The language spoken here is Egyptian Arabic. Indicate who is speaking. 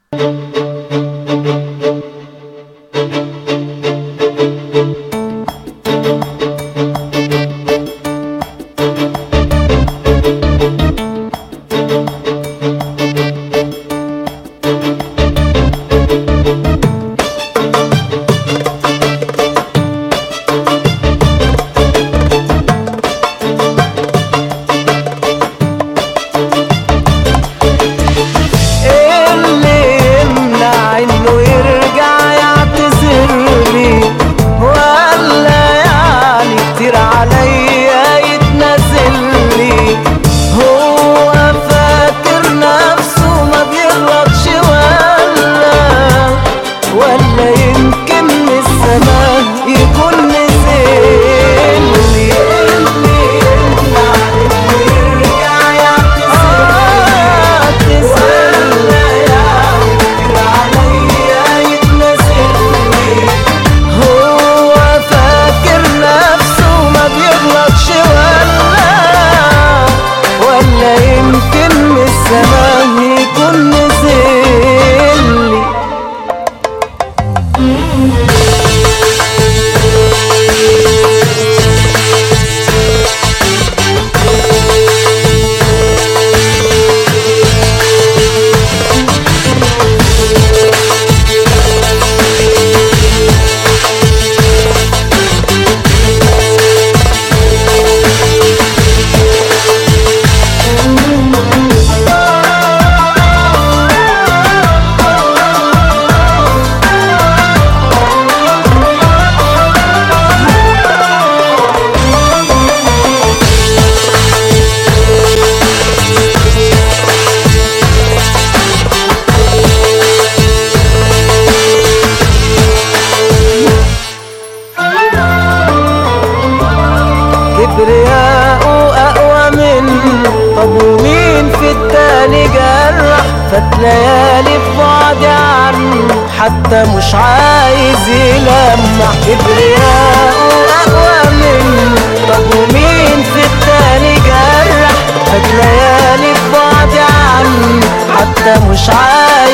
Speaker 1: ايه اللي يمنع انه يرجع يعتذر لي ولا يعني كتير عليا يتنازل لي هو فاكر نفسه ما بيغلطش ولا ولا يمكن من السماء يكون نزل لي اللي يمنع انه يرجع يعتذر هو فاكر نفسه ما بيغلطش ولا ولا يمكن من السماء يكون نزل كبرياءه أقوى منه طب ومين في التاني جرح فات ليالي في بعد عنه حتى مش عايز يلمح كبرياءه أقوى منه طب ومين في التاني جرح فات ليالي في بعد عنه حتى مش عايز